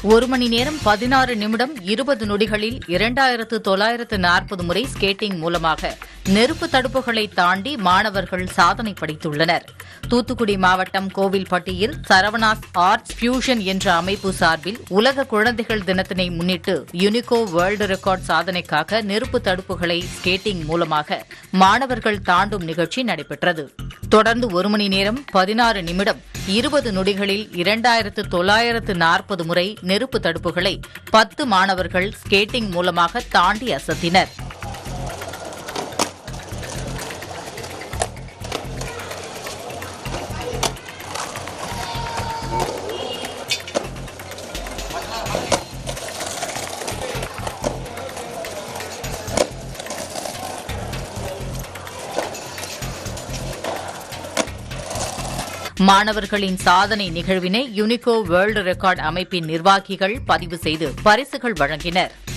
ஒரு மணி நேரம் பதினாறு நிமிடம் இருபது நொடிகளில் இரண்டாயிரத்து தொள்ளாயிரத்து நாற்பது முறை ஸ்கேட்டிங் மூலமாக நெருப்பு தடுப்புகளை தாண்டி மாணவர்கள் சாதனை படைத்துள்ளனர் தூத்துக்குடி மாவட்டம் கோவில்பட்டியில் சரவணாஸ் ஆர்ட்ஸ் ஃபியூஷன் என்ற அமைப்பு சார்பில் உலக குழந்தைகள் தினத்தினை முன்னிட்டு யுனிகோ வேர்ல்டு ரெக்கார்ட் சாதனைக்காக நெருப்பு தடுப்புகளை ஸ்கேட்டிங் மூலமாக மாணவர்கள் தாண்டும் நிகழ்ச்சி நடைபெற்றது தொடர்ந்து ஒரு மணி நேரம் பதினாறு நிமிடம் இருபது நொடிகளில் இரண்டாயிரத்து தொள்ளாயிரத்து நாற்பது முறை நெருப்பு தடுப்புகளை பத்து மாணவர்கள் ஸ்கேட்டிங் மூலமாக தாண்டி அசத்தினர் மாணவர்களின் சாதனை நிகழ்வினை யுனிகோ வேர்ல்டு ரெக்கார்ட் அமைப்பின் நிர்வாகிகள் பதிவு செய்து பரிசுகள் வழங்கினர்